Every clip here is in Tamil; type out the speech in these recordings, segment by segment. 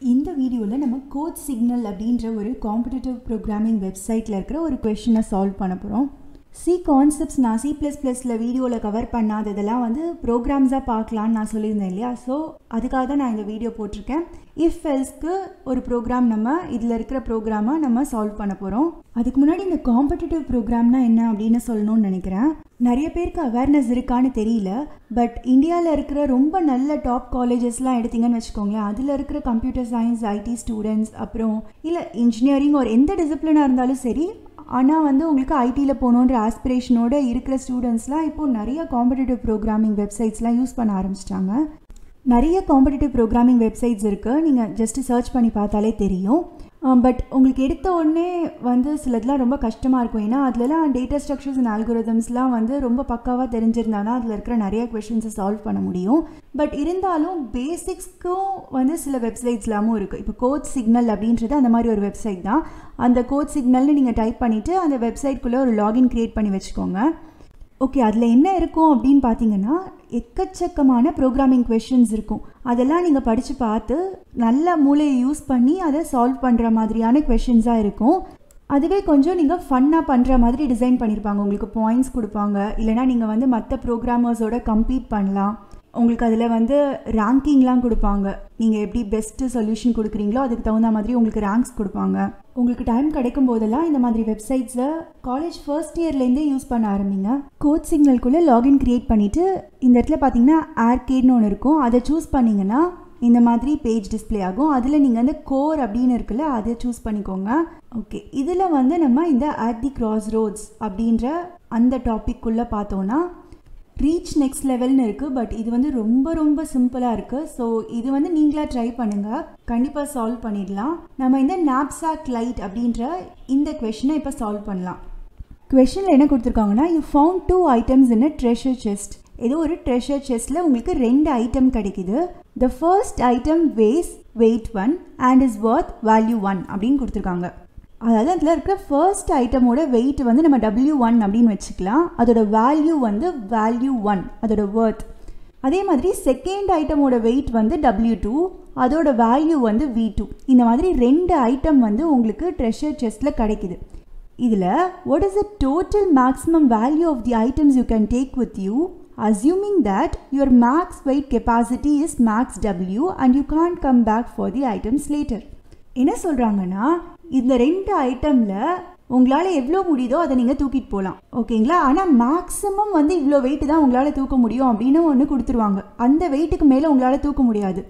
இந்த வீடியோவில் நம்ம கோட் சிக்னல் அப்படின்ற ஒரு காம்படிட்டிவ் ப்ரோக்ராமிங் வெப்சைட்டில் இருக்கிற ஒரு கொஷினை சால்வ் பண்ண போகிறோம் சி கான்செப்ட்ஸ் நான் சி ப்ளஸ் ப்ளஸில் வீடியோவில் கவர் பண்ணாததெல்லாம் வந்து ப்ரோக்ராம்ஸாக பார்க்கலான்னு நான் சொல்லியிருந்தேன் இல்லையா ஸோ அதுக்காக தான் நான் இந்த வீடியோ போட்டிருக்கேன் இஃப் எல்ஸ்க்கு ஒரு ப்ரோக்ராம் நம்ம இதில் இருக்கிற ப்ரோக்ராமை நம்ம சால்வ் பண்ண போகிறோம் அதுக்கு முன்னாடி இந்த காம்படிட்டிவ் ப்ரோக்ராம்னா என்ன அப்படின்னு சொல்லணும்னு நினைக்கிறேன் நிறைய பேருக்கு அவேர்னஸ் இருக்கான்னு தெரியல பட் இந்தியாவில் இருக்கிற ரொம்ப நல்ல டாப் காலேஜஸ்லாம் எடுத்தீங்கன்னு வச்சுக்கோங்களேன் அதில் இருக்கிற கம்ப்யூட்டர் சயின்ஸ் ஐடி ஸ்டூடெண்ட்ஸ் அப்புறம் இல்லை இன்ஜினியரிங் ஒரு எந்த டிசிப்ளினாக இருந்தாலும் சரி ஆனால் வந்து உங்களுக்கு ஐடியில் போகணுன்ற ஆஸ்பிரேஷனோட இருக்கிற ஸ்டூடெண்ட்ஸ்லாம் இப்போது நிறைய காம்படிட்டிவ் ப்ரோக்ராமிங் வெப்சைட்ஸ்லாம் யூஸ் பண்ண ஆரம்பிச்சிட்டாங்க நிறைய காம்படிட்டிவ் ப்ரோக்ராமிங் வெப்சைட்ஸ் இருக்குது நீங்கள் ஜஸ்ட்டு சர்ச் பண்ணி பார்த்தாலே தெரியும் பட் உங்களுக்கு எடுத்த உடனே வந்து சிலதுலாம் ரொம்ப கஷ்டமாக இருக்கும் ஏன்னா அதுலலாம் டேட்டா ஸ்ட்ரக்சர்ஸ் அண்ட் ஆல்கோரிதம்ஸ்லாம் வந்து ரொம்ப பக்காவாக தெரிஞ்சிருந்தா தான் அதில் இருக்கிற நிறைய கொஷின்ஸை சால்வ் பண்ண முடியும் பட் இருந்தாலும் பேசிக்ஸ்க்கும் வந்து சில வெப்சைட்ஸ்லாமும் இருக்குது இப்போ கோட் சிக்னல் அப்படின்றது அந்த மாதிரி ஒரு வெப்சைட் தான் அந்த கோட் சிக்னல்னு நீங்கள் டைப் பண்ணிவிட்டு அந்த வெப்சைட்குள்ளே ஒரு லாகின் க்ரியேட் பண்ணி வச்சுக்கோங்க ஓகே அதில் என்ன இருக்கும் அப்படின்னு பார்த்தீங்கன்னா எக்கச்சக்கமான ப்ரோக்ராமிங் கொஷின்ஸ் இருக்கும் அதெல்லாம் நீங்கள் படித்து பார்த்து நல்ல மூளையை யூஸ் பண்ணி அதை சால்வ் பண்ணுற மாதிரியான கொஷின்ஸாக இருக்கும் அதுவே கொஞ்சம் நீங்கள் ஃபன்னாக பண்ணுற மாதிரி டிசைன் பண்ணியிருப்பாங்க உங்களுக்கு பாயிண்ட்ஸ் கொடுப்பாங்க இல்லைனா நீங்கள் வந்து மற்ற ப்ரோக்ராமர்ஸோட கம்பீட் பண்ணலாம் உங்களுக்கு அதில் வந்து ரேங்கிங்லாம் கொடுப்பாங்க நீங்கள் எப்படி பெஸ்ட்டு சொல்யூஷன் கொடுக்குறீங்களோ அதுக்கு தகுந்த மாதிரி உங்களுக்கு ரேங்க்ஸ் கொடுப்பாங்க உங்களுக்கு டைம் கிடைக்கும் போதெல்லாம் இந்த மாதிரி வெப்சைட்ஸை காலேஜ் ஃபர்ஸ்ட் இயர்லேருந்தே யூஸ் பண்ண ஆரம்பிங்க கோட் சிக்னல்குள்ளே லாகின் க்ரியேட் பண்ணிவிட்டு இந்த இடத்துல பார்த்தீங்கன்னா ஆர்கேட்னு ஒன்று இருக்கும் அதை சூஸ் பண்ணிங்கன்னா இந்த மாதிரி பேஜ் டிஸ்பிளே ஆகும் அதில் நீங்கள் வந்து கோர் அப்படின்னு இருக்குல்ல அதை சூஸ் பண்ணிக்கோங்க ஓகே இதில் வந்து நம்ம இந்த அட் தி கிராஸ் ரோட்ஸ் அப்படின்ற அந்த டாபிக்குள்ளே பார்த்தோன்னா ரீச் நெக்ஸ்ட் லெவல்னு இருக்குது பட் இது வந்து ரொம்ப ரொம்ப சிம்பிளாக இருக்குது ஸோ இது வந்து நீங்களாக ட்ரை பண்ணுங்கள் கண்டிப்பாக சால்வ் பண்ணிடலாம் நம்ம இந்த நாப்சாக் லைட் அப்படின்ற இந்த கொஷினை இப்போ சால்வ் பண்ணலாம் கொஷனில் என்ன கொடுத்துருக்காங்கன்னா you found two items in a treasure chest ஏதோ ஒரு ட்ரெஷர் செஸ்ட்டில் உங்களுக்கு ரெண்டு ஐட்டம் கிடைக்குது the first item was weight one and is worth value one அப்படின்னு கொடுத்துருக்காங்க அதாவது அதில் இருக்கிற ஃபர்ஸ்ட் ஐட்டமோட வெயிட் வந்து நம்ம டபிள்யூ ஒன் அப்படின்னு வச்சுக்கலாம் அதோட வேல்யூ வந்து வேல்யூ ஒன் அதோட ஒர்த் அதே மாதிரி செகண்ட் ஐட்டமோட வெயிட் வந்து டபிள்யூ டூ அதோட வேல்யூ வந்து வி டூ இந்த மாதிரி ரெண்டு ஐட்டம் வந்து உங்களுக்கு ட்ரெஷர் செஸ்ட்டில் கிடைக்குது இதில் what is the total maximum value of the items you can take with you assuming that your max weight capacity is max W and you can't come back for the items later. என்ன சொல்கிறாங்கன்னா இந்த ரெண்டு ஐட்டமில் உங்களால் எவ்வளோ முடியுதோ அதை நீங்கள் தூக்கிட்டு போகலாம் ஓகேங்களா ஆனால் மேக்ஸிமம் வந்து இவ்வளோ வெயிட் தான் உங்களால் தூக்க முடியும் அப்படின்னு ஒன்று கொடுத்துருவாங்க அந்த வெயிட்டுக்கு மேலே உங்களால் தூக்க முடியாது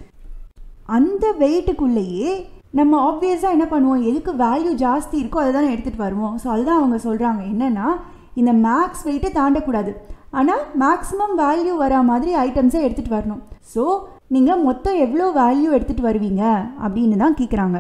அந்த வெயிட்டுக்குள்ளேயே நம்ம ஆப்வியஸாக என்ன பண்ணுவோம் எதுக்கு வேல்யூ ஜாஸ்தி இருக்கோ அதை தானே எடுத்துகிட்டு வருவோம் ஸோ அதுதான் அவங்க சொல்கிறாங்க என்னென்னா இந்த மேக்ஸ் வெயிட்டை தாண்டக்கூடாது ஆனால் மேக்ஸிமம் வேல்யூ வரா மாதிரி ஐட்டம்ஸை எடுத்துகிட்டு வரணும் ஸோ நீங்கள் மொத்தம் எவ்வளோ வேல்யூ எடுத்துகிட்டு வருவீங்க அப்படின்னு தான் கேட்குறாங்க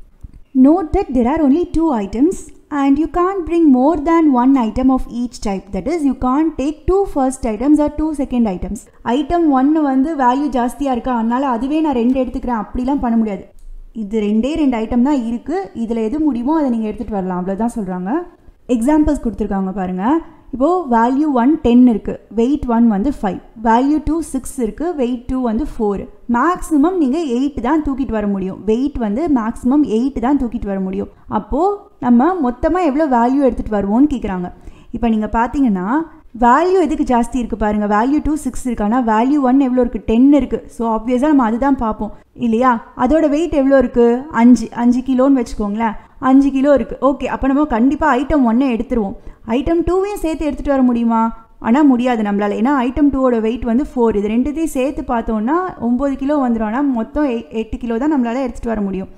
note that there are only two items and you can bring more than one item of each type that is you can take two first items or two second items item ஒன்று வந்து வேல்யூ ஜாஸ்தியாக இருக்கா அதனால் அதுவே நான் ரெண்டு எடுத்துக்கிறேன் அப்படிலாம் பண்ண முடியாது இது ரெண்டே ரெண்டு ஐட்டம் தான் இருக்குது இதில் எது முடியுமோ அதை நீங்கள் எடுத்துகிட்டு வரலாம் அவ்வளோதான் சொல்கிறாங்க எக்ஸாம்பிள்ஸ் கொடுத்துருக்காங்க பாருங்கள் இப்போது வேல்யூ ஒன் டென் இருக்குது வெயிட் ஒன் வந்து ஃபைவ் வேல்யூ டூ சிக்ஸ் இருக்குது வெயிட் டூ வந்து ஃபோர் மேக்ஸிமம் நீங்கள் எயிட் தான் தூக்கிட்டு வர முடியும் வெயிட் வந்து மேக்ஸிமம் எயிட் தான் தூக்கிட்டு வர முடியும் அப்போது நம்ம மொத்தமாக எவ்வளோ வேல்யூ எடுத்துகிட்டு வருவோம்னு கேட்குறாங்க இப்போ நீங்கள் பார்த்தீங்கன்னா வேல்யூ எதுக்கு ஜாஸ்தி இருக்குது பாருங்கள் வேல்யூ டூ சிக்ஸ் இருக்கு ஆனால் வேல்யூ ஒன் எவ்வளோ இருக்குது டென் இருக்குது ஸோ ஆப்வியஸாக நம்ம அதுதான் பார்ப்போம் இல்லையா அதோட வெயிட் எவ்வளோ இருக்குது அஞ்சு அஞ்சு கிலோன்னு வச்சுக்கோங்களேன் அஞ்சு கிலோ இருக்குது ஓகே அப்போ நம்ம கண்டிப்பாக ஐட்டம் ஒன்றை எடுத்துருவோம் ஐட்டம் டூவையும் சேர்த்து எடுத்துகிட்டு வர முடியுமா ஆனால் முடியாது நம்மளால் ஏன்னா ஐட்டம் டூவோட வெயிட் வந்து ஃபோர் இது ரெண்டுத்தையும் சேர்த்து பார்த்தோன்னா ஒம்பது கிலோ வந்துடும் ஆனால் மொத்தம் எட்டு கிலோ தான் நம்மளால் எடுத்துகிட்டு வர முடியும்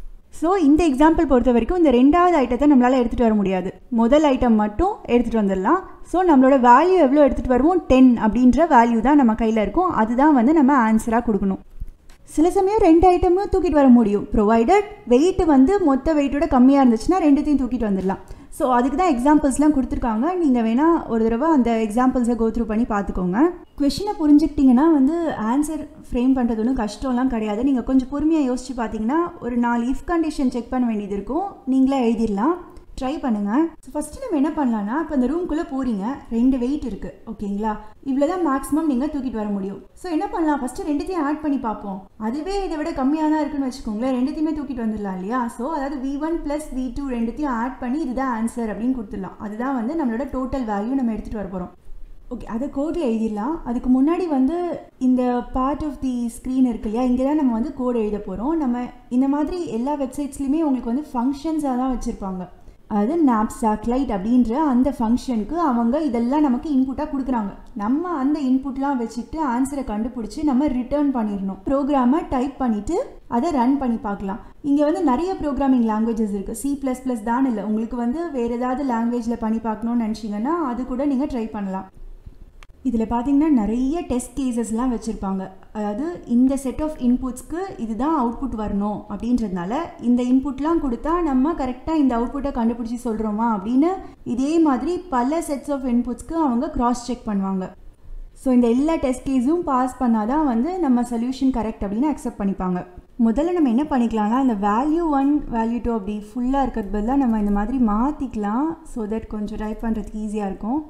ஸோ இந்த எக்ஸாம்பிள் பொறுத்த வரைக்கும் இந்த ரெண்டாவது ஐட்டத்தை நம்மளால் எடுத்துகிட்டு வர முடியாது முதல் ஐட்டம் மட்டும் எடுத்துகிட்டு வந்துடலாம் ஸோ நம்மளோட வேல்யூ எவ்வளோ எடுத்துகிட்டு வருவோம் டென் அப்படின்ற வேல்யூ தான் நம்ம கையில் இருக்கும் அதுதான் வந்து நம்ம ஆன்சராக கொடுக்கணும் சில சமயம் ரெண்டு ஐட்டமும் தூக்கிட்டு வர முடியும் ப்ரொவைடட் வெயிட் வந்து மொத்த வெயிட்டோட கம்மியாக இருந்துச்சுன்னா ரெண்டுத்தையும் தூக்கிட்டு வந்துடலாம் ஸோ அதுக்கு தான் எக்ஸாம்பிள்ஸ்லாம் கொடுத்துருக்காங்க நீங்கள் வேணால் ஒரு தடவை அந்த எக்ஸாம்பிள்ஸை கோத்ரூ பண்ணி பார்த்துக்கோங்க கொஷினை புரிஞ்சுக்கிட்டிங்கன்னா வந்து ஆன்சர் ஃப்ரேம் பண்ணுறது ஒன்றும் கஷ்டம்லாம் கிடையாது நீங்கள் கொஞ்சம் பொறுமையாக யோசிச்சு பார்த்தீங்கன்னா ஒரு நாலு இஃப் கண்டிஷன் செக் பண்ண வேண்டியது இருக்கும் நீங்களே எழுதிடலாம் ட்ரை பண்ணுங்கள் ஸோ ஃபஸ்ட்டு நம்ம என்ன பண்ணலாம்னா இப்போ இந்த ரூம்குள்ளே போகிறீங்க ரெண்டு வெயிட் இருக்குது ஓகேங்களா இவ்வளோ தான் மேக்ஸிமம் நீங்கள் தூக்கிட்டு வர முடியும் ஸோ என்ன பண்ணலாம் ஃபஸ்ட்டு ரெண்டுத்தையும் ஆட் பண்ணி பார்ப்போம் அதுவே இதை விட கம்மியாக தான் இருக்குன்னு வச்சுக்கோங்களேன் ரெண்டுத்தையுமே தூக்கிட்டு வந்துடலாம் இல்லையா ஸோ அதாவது V one plus V two ரெண்டுத்தையும் ஆட் பண்ணி இதுதான் ஆன்சர் அப்படின்னு கொடுத்துடலாம் அதுதான் வந்து நம்மளோட டோட்டல் வேல்யூ நம்ம எடுத்துகிட்டு வர போகிறோம் ஓகே அதை கோடில் எழுதிடலாம் அதுக்கு முன்னாடி வந்து இந்த பார்ட் ஆஃப் தி ஸ்க்ரீன் இருக்கு இல்லையா இங்கே தான் நம்ம வந்து கோடு எழுத போகிறோம் நம்ம இந்த மாதிரி எல்லா வெப்சைட்ஸ்லையுமே உங்களுக்கு வந்து ஃபங்க்ஷன்ஸாக தான் வச்சுருப்பாங்க அதாவது நாப்சாக் லைட் அப்படின்ற அந்த ஃபங்க்ஷனுக்கு அவங்க இதெல்லாம் நமக்கு இன்புட்டாக கொடுக்குறாங்க நம்ம அந்த இன்புட்லாம் வச்சுட்டு ஆன்சரை கண்டுபிடிச்சி நம்ம ரிட்டர்ன் பண்ணிடணும் ப்ரோக்ராமை டைப் பண்ணிவிட்டு அதை ரன் பண்ணி பார்க்கலாம் இங்கே வந்து நிறைய ப்ரோக்ராமிங் லாங்குவேஜஸ் இருக்குது சி ப்ளஸ் ப்ளஸ் தான் இல்லை உங்களுக்கு வந்து வேறு ஏதாவது லாங்குவேஜில் பண்ணி பார்க்கணுன்னு நினச்சிங்கன்னா அது கூட நீங்கள் ட்ரை பண்ணலாம் இதில் பார்த்தீங்கன்னா நிறைய டெஸ்ட் கேசஸ்லாம் வச்சுருப்பாங்க அதாவது இந்த செட் ஆஃப் இன்புட்ஸ்க்கு இதுதான் அவுட்புட் வரணும் அப்படின்றதுனால இந்த இன்புட்லாம் கொடுத்தா நம்ம கரெக்டாக இந்த அவுட்புட்டை கண்டுபிடிச்சி சொல்கிறோமா அப்படின்னு இதே மாதிரி பல செட்ஸ் ஆஃப் இன்புட்ஸ்க்கு அவங்க க்ராஸ் செக் பண்ணுவாங்க ஸோ இந்த எல்லா டெஸ்ட் கேஸும் பாஸ் பண்ணால் தான் வந்து நம்ம சொல்யூஷன் கரெக்ட் அப்படின்னு அக்செப்ட் பண்ணிப்பாங்க முதல்ல நம்ம என்ன பண்ணிக்கலாம்னா இந்த வேல்யூ ஒன் வேல்யூ டூ அப்படி ஃபுல்லாக இருக்கிறது பதிலாக நம்ம இந்த மாதிரி மாற்றிக்கலாம் ஸோ தட் கொஞ்சம் டைப் பண்ணுறதுக்கு ஈஸியாக இருக்கும்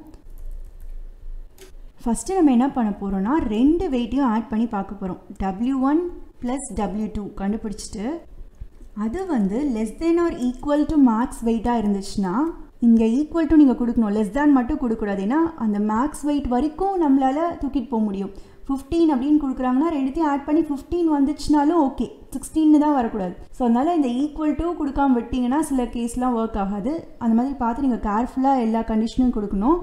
ஃபஸ்ட்டு நம்ம என்ன பண்ண போகிறோம்னா ரெண்டு வெயிட்டையும் ஆட் பண்ணி பார்க்க போகிறோம் W one plus W two கண்டுபிடிச்சிட்டு அது வந்து less than or equal to max வெயிட்டாக இருந்துச்சுன்னா இங்கே ஈக்குவல் டு நீங்கள் கொடுக்கணும் லெஸ் தேன் மட்டும் கொடுக்கக்கூடாது ஏன்னா அந்த மேக்ஸ் வெயிட் வரைக்கும் நம்மளால் தூக்கிட்டு போக முடியும் ஃபிஃப்டீன் அப்படின்னு கொடுக்குறாங்கன்னா ரெண்டுத்தையும் ஆட் பண்ணி ஃபிஃப்டீன் வந்துச்சுனாலும் ஓகே சிக்ஸ்டீன்னு தான் வரக்கூடாது ஸோ அதனால் இந்த ஈக்குவல் டு கொடுக்காம விட்டிங்கன்னா சில கேஸ்லாம் ஒர்க் ஆகாது அந்த மாதிரி பார்த்து நீங்கள் கேர்ஃபுல்லாக எல்லா கண்டிஷனும் கொடுக்கணும்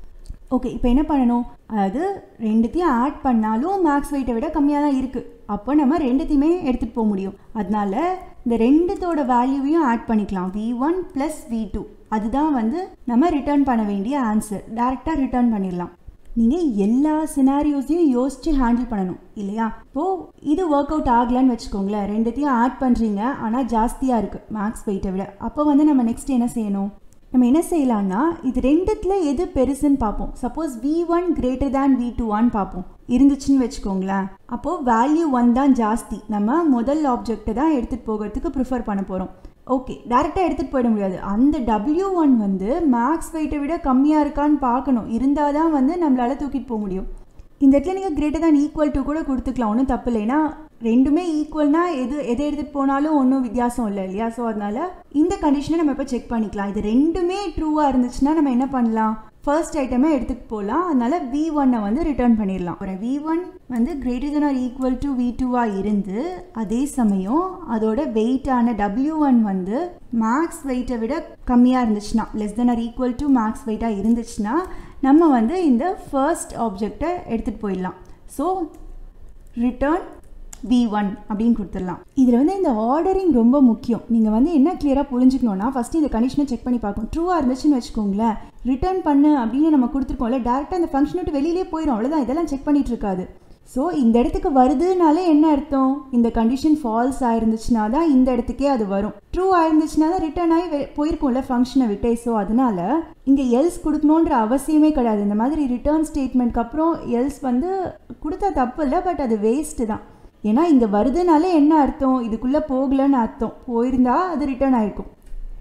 ஓகே இப்போ என்ன பண்ணணும் அதாவது ரெண்டுத்தையும் ஆட் பண்ணாலும் மேக்ஸ் வெயிட்டை விட கம்மியாக தான் இருக்குது அப்போ நம்ம ரெண்டுத்தையுமே எடுத்துகிட்டு போக முடியும் அதனால இந்த ரெண்டுத்தோட வேல்யூவையும் ஆட் பண்ணிக்கலாம் V one plus V two அதுதான் வந்து நம்ம ரிட்டர்ன் பண்ண வேண்டிய ஆன்சர் டேரெக்டாக ரிட்டர்ன் பண்ணிடலாம் நீங்கள் எல்லா சினாரியோஸையும் யோசித்து ஹேண்டில் பண்ணணும் இல்லையா இப்போது இது ஒர்க் அவுட் ஆகலான்னு வச்சுக்கோங்களேன் ரெண்டுத்தையும் ஆட் பண்ணுறீங்க ஆனால் ஜாஸ்தியாக இருக்குது மேக்ஸ் வெயிட்டை விட அப்போ வந்து நம்ம நெக்ஸ்ட் என்ன செய்யணும் நம்ம என்ன செய்யலாம்னா இது ரெண்டுத்தில் எது பெருசுன்னு பார்ப்போம் suppose V one greater than V டூவான்னு பார்ப்போம் இருந்துச்சுன்னு வச்சுக்கோங்களேன் அப்போது வேல்யூ ஒன் தான் ஜாஸ்தி நம்ம முதல் ஆப்ஜெக்டை தான் எடுத்துகிட்டு போகிறதுக்கு ப்ரிஃபர் பண்ண போகிறோம் ஓகே டேரெக்டாக எடுத்துகிட்டு போயிட முடியாது அந்த டபிள்யூ ஒன் வந்து மேக்ஸ் வெயிட்டை விட கம்மியாக இருக்கான்னு பார்க்கணும் இருந்தால் தான் வந்து நம்மளால் தூக்கிட்டு போக முடியும் இந்த இடத்துல நீங்கள் கிரேட்டர் தான் ஈக்குவல் டு கூட கொடுத்துக்கலாம் ஒன்றும் தப்பு இல்லை ஏன்னா ரெண்டுமே ஈக்குவல்னா எது எதை எடுத்துகிட்டு போனாலும் ஒன்றும் வித்தியாசம் இல்லை இல்லையா ஸோ அதனால் இந்த கண்டிஷனை நம்ம இப்போ செக் பண்ணிக்கலாம் இது ரெண்டுமே ட்ரூவாக இருந்துச்சுன்னா நம்ம என்ன பண்ணலாம் ஃபர்ஸ்ட் ஐட்டமே எடுத்துகிட்டு போகலாம் அதனால் வி ஒன்னை வந்து ரிட்டர்ன் பண்ணிடலாம் ஒரு வி ஒன் வந்து greater than or equal to V டூவாக இருந்து அதே சமயம் அதோட வெயிட்டான டபிள்யூ ஒன் வந்து மேக்ஸ் வெயிட்டை விட கம்மியாக இருந்துச்சுன்னா less than or equal to max வெயிட்டாக இருந்துச்சுன்னா நம்ம வந்து இந்த ஃபர்ஸ்ட் ஆப்ஜெக்டை எடுத்துகிட்டு போயிடலாம் ஸோ ரிட்டர்ன் வி ஒன் அப்படின்னு கொடுத்துடலாம் இதில் வந்து இந்த ஆர்டரிங் ரொம்ப முக்கியம் நீங்கள் வந்து என்ன கிளியராக புரிஞ்சுக்கணும்னா ஃபஸ்ட்டு இந்த கண்டிஷனை செக் பண்ணி பார்க்கணும் ட்ரூவாக இருந்துச்சுன்னு வச்சுக்கோங்களேன் ரிட்டர்ன் பண்ணு அப்படின்னு நம்ம கொடுத்துருக்கோம்ல டேரெக்டாக அந்த ஃபங்க்ஷன் விட்டு வெளியிலே போயிடும் அவ்வளோதான் இதெல்லாம் செக் பண்ணிட்டு இருக்காது ஸோ இந்த இடத்துக்கு வருதுனாலே என்ன அர்த்தம் இந்த கண்டிஷன் ஃபால்ஸ் ஆயிருந்துச்சுனா தான் இந்த இடத்துக்கே அது வரும் ட்ரூ ஆயிருந்துச்சுனா தான் ரிட்டர்ன் ஆகி வெ- போயிருக்கும்ல ஃபங்க்ஷனை விட்டே ஸோ அதனால இங்கே எல்ஸ் கொடுக்கணுன்ற அவசியமே கிடையாது இந்த மாதிரி ரிட்டர்ன் ஸ்டேட்மெண்ட்க்கு அப்புறம் எல்ஸ் வந்து கொடுத்தா தப்பு இல்லை பட் அது வேஸ்ட்டு தான் ஏன்னா இங்கே வருதுனாலே என்ன அர்த்தம் இதுக்குள்ளே போகலன்னு அர்த்தம் போயிருந்தா அது ரிட்டர்ன் ஆயிருக்கும்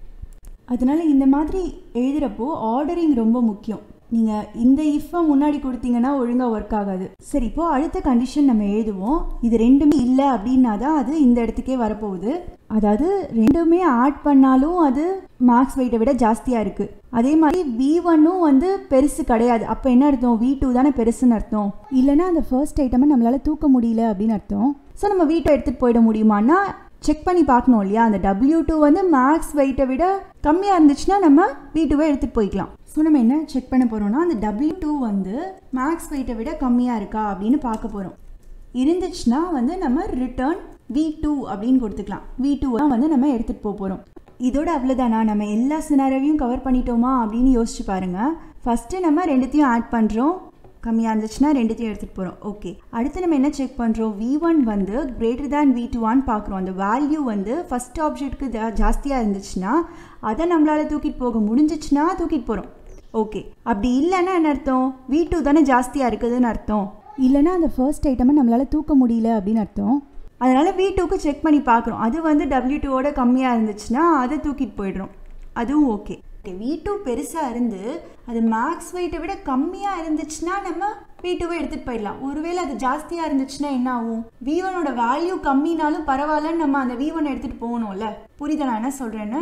அதனால இந்த மாதிரி எழுதுகிறப்போ ஆர்டரிங் ரொம்ப முக்கியம் நீங்கள் இந்த இஃப்பை முன்னாடி கொடுத்தீங்கன்னா ஒழுங்காக ஒர்க் ஆகாது சரி இப்போ அடுத்த கண்டிஷன் நம்ம எழுதுவோம் இது ரெண்டுமே இல்லை அப்படின்னா தான் அது இந்த இடத்துக்கே வரப்போகுது அதாவது ரெண்டுமே ஆட் பண்ணாலும் அது மார்க்ஸ் வெயிட்டை விட ஜாஸ்தியாக இருக்குது அதே மாதிரி வி ஒன்னும் வந்து பெருசு கிடையாது அப்போ என்ன அர்த்தம் வி டூ தானே பெருசுன்னு அர்த்தம் இல்லைன்னா அந்த ஃபர்ஸ்ட் ஐட்டமை நம்மளால் தூக்க முடியல அப்படின்னு அர்த்தம் ஸோ நம்ம வீ டூ எடுத்துகிட்டு போயிட முடியுமான்னா செக் பண்ணி பார்க்கணும் இல்லையா அந்த டபிள்யூ டூ வந்து மேக்ஸ் வெயிட்டை விட கம்மியாக இருந்துச்சுன்னா நம்ம வி டூவை எடுத்துகிட்டு போய்க்கலாம் ஸோ நம்ம என்ன செக் பண்ண போகிறோம்னா அந்த டபிள்யூ டூ வந்து மேக்ஸ் வெயிட்டை விட கம்மியாக இருக்கா அப்படின்னு பார்க்க போகிறோம் இருந்துச்சுன்னா வந்து நம்ம ரிட்டர்ன் வி டூ அப்படின்னு கொடுத்துக்கலாம் வி டூ வந்து நம்ம எடுத்துகிட்டு போக போகிறோம் இதோட அவ்வளோதானா நம்ம எல்லா சினாரியும் கவர் பண்ணிட்டோமா அப்படின்னு யோசிச்சு பாருங்கள் ஃபஸ்ட்டு நம்ம ரெண்டுத்தையும் ஆட் பண்ணுறோம் கம்மியாக இருந்துச்சுன்னா ரெண்டுத்தையும் எடுத்துகிட்டு போகிறோம் ஓகே அடுத்து நம்ம என்ன செக் பண்ணுறோம் வி ஒன் வந்து கிரேட்டர் தேன் வி டூவான்னு பார்க்குறோம் அந்த வேல்யூ வந்து ஃபஸ்ட் ஆப்ஜெக்ட்க்கு ஜா ஜாஸ்தியாக இருந்துச்சுன்னா அதை நம்மளால் தூக்கிட்டு போக முடிஞ்சிச்சுன்னா தூக்கிட்டு போகிறோம் ஓகே அப்படி இல்லைன்னா என்ன அர்த்தம் வி டூ தானே ஜாஸ்தியாக இருக்குதுன்னு அர்த்தம் இல்லைன்னா அந்த ஃபர்ஸ்ட் ஐட்டமை நம்மளால் தூக்க முடியல அப்படின்னு அர்த்தம் அதனால் வி டூக்கு செக் பண்ணி பார்க்குறோம் அது வந்து டபிள்யூ டூவோட கம்மியாக இருந்துச்சுன்னா அதை தூக்கிட்டு போயிடுறோம் அதுவும் ஓகே வி டூ பெருசாக இருந்து அது மேக்ஸ் வெயிட்டை விட கம்மியாக இருந்துச்சுன்னா நம்ம வி டூவை எடுத்துகிட்டு போயிடலாம் ஒருவேளை அது ஜாஸ்தியாக இருந்துச்சுன்னா என்ன ஆகும் வி ஒனோட வேல்யூ கம்மினாலும் பரவாயில்லன்னு நம்ம அந்த வி ஒன் எடுத்துகிட்டு போகணும்ல புரியுதா நான் என்ன சொல்கிறேன்னு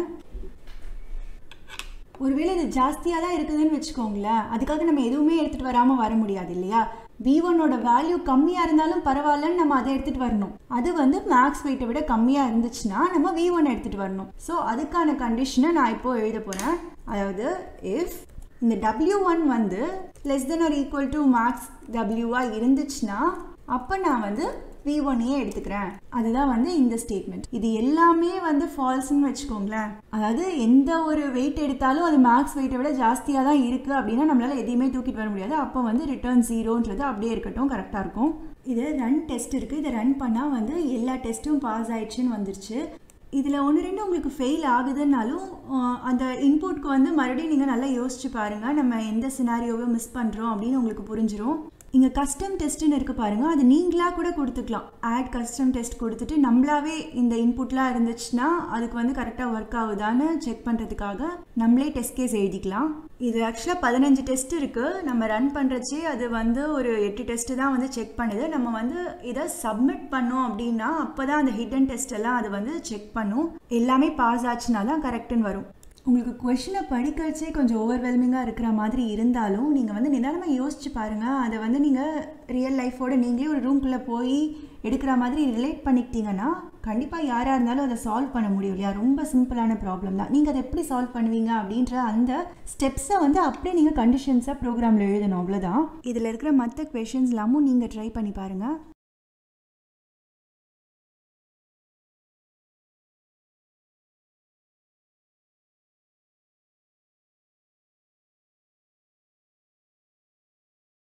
ஒருவேளை இது ஜாஸ்தியாக தான் இருக்குதுன்னு வச்சுக்கோங்களேன் அதுக்காக நம்ம எதுவுமே எடுத்துகிட்டு வராமல் வர முடியாது இல்லையா வி ஒன்னோட வேல்யூ கம்மியாக இருந்தாலும் பரவாயில்லன்னு நம்ம அதை எடுத்துகிட்டு வரணும் அது வந்து மேக்ஸ் வெயிட்டை விட கம்மியாக இருந்துச்சுன்னா நம்ம வி ஒன் எடுத்துகிட்டு வரணும் ஸோ அதுக்கான கண்டிஷனை நான் இப்போது எழுத போகிறேன் அதாவது இஃப் இந்த டபிள்யூ ஒன் வந்து less than or equal to max டபிள்யூவாக இருந்துச்சுன்னா அப்போ நான் வந்து வி ஒன்னையே எடுத்துக்கிறேன் அதுதான் வந்து இந்த ஸ்டேட்மெண்ட் இது எல்லாமே வந்து ஃபால்ஸ்ன்னு வச்சுக்கோங்களேன் அதாவது எந்த ஒரு வெயிட் எடுத்தாலும் அது மேக்ஸ் வெயிட்டை விட ஜாஸ்தியாக தான் இருக்குது அப்படின்னா நம்மளால் எதையுமே தூக்கிட்டு வர முடியாது அப்போ வந்து ரிட்டர்ன் ஜீரோன்றது அப்படியே இருக்கட்டும் கரெக்டாக இருக்கும் இது ரன் டெஸ்ட் இருக்குது இதை ரன் பண்ணால் வந்து எல்லா டெஸ்ட்டும் பாஸ் ஆயிடுச்சுன்னு வந்துருச்சு இதில் ஒன்று ரெண்டு உங்களுக்கு ஃபெயில் ஆகுதுன்னாலும் அந்த இன்புட்க்கு வந்து மறுபடியும் நீங்கள் நல்லா யோசிச்சு பாருங்கள் நம்ம எந்த சினாரியோவை மிஸ் பண்ணுறோம் அப்படின்னு உங்களுக்கு புரிஞ்சிடும் இங்கே கஸ்டம் டெஸ்ட்டுன்னு இருக்குது பாருங்கள் அது நீங்களாக கூட கொடுத்துக்கலாம் ஆட் கஸ்டம் டெஸ்ட் கொடுத்துட்டு நம்மளாவே இந்த இன்புட்லாம் இருந்துச்சுன்னா அதுக்கு வந்து கரெக்டாக ஒர்க் ஆகுதான்னு செக் பண்ணுறதுக்காக நம்மளே டெஸ்ட் கேஸ் எழுதிக்கலாம் இது ஆக்சுவலாக பதினஞ்சு டெஸ்ட் இருக்குது நம்ம ரன் பண்ணுறச்சே அது வந்து ஒரு எட்டு டெஸ்ட்டு தான் வந்து செக் பண்ணுது நம்ம வந்து இதை சப்மிட் பண்ணோம் அப்படின்னா அப்போ தான் அந்த ஹிடன் டெஸ்ட் எல்லாம் அது வந்து செக் பண்ணும் எல்லாமே பாஸ் ஆச்சுன்னா தான் கரெக்டுன்னு வரும் உங்களுக்கு கொஷினை படிக்கச்சே கொஞ்சம் ஓவர்வெல்மிங்காக இருக்கிற மாதிரி இருந்தாலும் நீங்கள் வந்து நிதானமாக யோசிச்சு பாருங்கள் அதை வந்து நீங்கள் ரியல் லைஃபோட நீங்களே ஒரு ரூம்குள்ளே போய் எடுக்கிற மாதிரி ரிலேட் பண்ணிக்கிட்டீங்கன்னா கண்டிப்பாக யாராக இருந்தாலும் அதை சால்வ் பண்ண முடியும் இல்லையா ரொம்ப சிம்பிளான ப்ராப்ளம் தான் நீங்கள் அதை எப்படி சால்வ் பண்ணுவீங்க அப்படின்ற அந்த ஸ்டெப்ஸை வந்து அப்படியே நீங்கள் கண்டிஷன்ஸாக ப்ரோக்ராமில் எழுதணும் அவ்வளோதான் இதில் இருக்கிற மற்ற கொஷின்ஸ் எல்லாமும் நீங்கள் ட்ரை பண்ணி பாருங்கள்